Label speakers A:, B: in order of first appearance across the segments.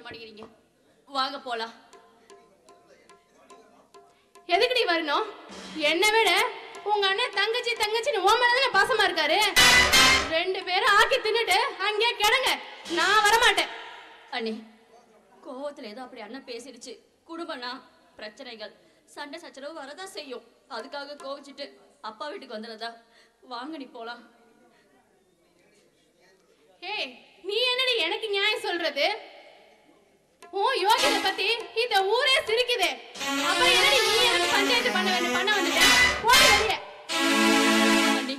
A: மாட்டேங்கிறீங்க வாங்க போலாம்
B: எதுக்குடி வரணும் என்னை விட உங்க அண்ணன் தங்கச்சி தங்கச்சின்னு உன் மேலதானே பாசமா இருக்காரு ரெண்டு பேரும் ஆக்கி தின்னுட்டு அங்கேயே கிடங்க நான் வரமாட்டேன்
A: அண்ணே கோவத்துல ஏதோ அப்படி அண்ணன் பேசிடுச்சு குடும்பம்னா பிரச்சனைகள் சண்டை சச்சரவு வரதான் செய்யும் அதுக்காக கோவிச்சிட்டு அப்பா வீட்டுக்கு வந்துடுறதா வாங்க நீ போலாம்
B: ஏய் நீ என்னடி எனக்கு நியாயம் சொல்றது உன் யோகிதை பத்தி இந்த ஊரே சிரிக்குதே அப்புறம் என்னடி நீ எனக்கு பஞ்சாயத்து பண்ண வேண்டிய பண்ண வந்துட்ட போடி வெளியே
A: அண்ணி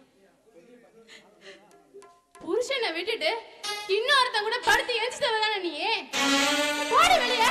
B: புருஷனை விட்டுட்டு இன்னொருத்தன் கூட படுத்து எரிச்சிட்டவ தானே நீ போடி வெளியே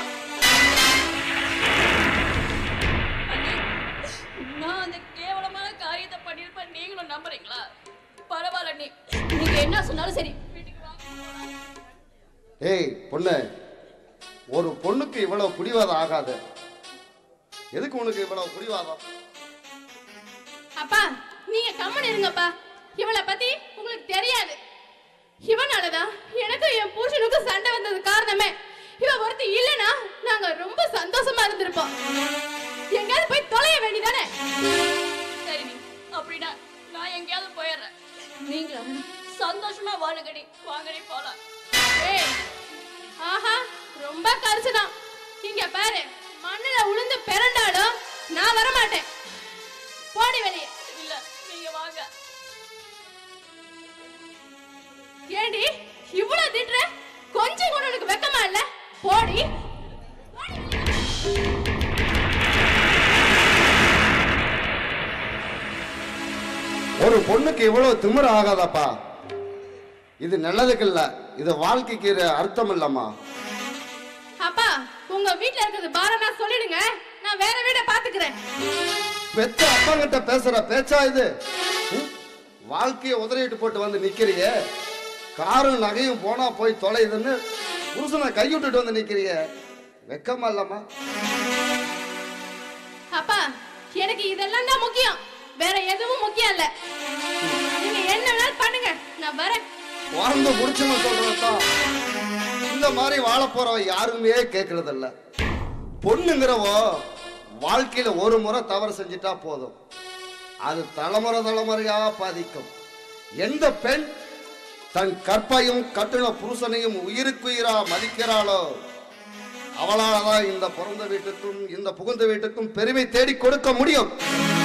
A: அண்ணி நான் அந்த கேவலமான காரியத்தை பண்ணிருப்பேன் நீங்களும் நம்புறீங்களா பரவாயில்ல அண்ணி நீங்க என்ன சொன்னாலும் சரி வீட்டுக்கு வாங்க
C: ஏய் பொண்ணு ஒரு பொண்ணுக்கு இவ்வளவு பிடிவாதம் ஆகாது எதுக்கு உனக்கு இவ்வளவு பிடிவாதம்
B: அப்பா நீங்க கம்மன் இருங்கப்பா இவளை பத்தி உங்களுக்கு தெரியாது இவனாலதான் எனக்கும் என் புருஷனுக்கும் சண்டை வந்தது காரணமே இவ ஒருத்தி இல்லனா நாங்க ரொம்ப சந்தோஷமா இருந்திருப்போம் எங்கயாவது போய் தொலைய வேண்டியதானே
A: சரி நீ அப்படின்னா நான் எங்கேயாவது போயிடுறேன் நீங்களும் அவனும் சந்தோஷமா வாழுங்கடி வாங்கடி போலாம்
B: ஏய் ஆஹா ரொம்ப கரிச்சுதான் இங்க பாரு மண்ணுல உளுந்து பிறண்டாலும் நான் வர மாட்டேன் போடி வெளியே
A: இல்ல நீங்க வாங்க
B: ஏண்டி இவ்வளவு திட்டுற கொஞ்சம் கூட உனக்கு வெக்கமா இல்ல போடி போடி வெளியே.
C: ஒரு பொண்ணுக்கு இவ்வளவு திமிர ஆகாதப்பா இது நல்லதுக்கு இல்ல இது வாழ்க்கைக்கு இது அர்த்தம் இல்லம்மா
B: அப்பா உங்க வீட்ல இருக்கிறது பாரமா சொல்லிடுங்க நான் வேற வீட பாத்துக்கிறேன்
C: பெத்த அப்பங்கிட்ட பேசுற பேச்சா இது ம்? வாழ்க்கைய உதறிட்டு போட்டு வந்து நிக்கிறியே காரும் நகையும் போனா போய் தொலையுதுன்னு புருஷனை கைவிட்டுட்டு வந்து நிக்கிறிய வெக்கமா இல்லம்மா
B: அப்பா எனக்கு இதெல்லாம் தான் முக்கியம் வேற எதுவும் முக்கியம் இல்ல நீங்க என்ன வேணாலும் பண்ணுங்க நான் வரேன்
C: வாழ்ந்து முடிச்சுன்னு சொல்றதான் இந்த மாதிரி வாழ போறவ யாருமே கேட்கறது இல்ல பொண்ணுங்கிறவோ வாழ்க்கையில ஒரு முறை தவறு செஞ்சிட்டா போதும் அது தலைமுறை தலைமுறையா பாதிக்கும் எந்த பெண் தன் கற்பையும் கட்டுன புருஷனையும் உயிருக்குயிரா மதிக்கிறாளோ அவளால தான் இந்த பிறந்த வீட்டுக்கும் இந்த புகுந்த வீட்டுக்கும் பெருமை தேடி கொடுக்க முடியும்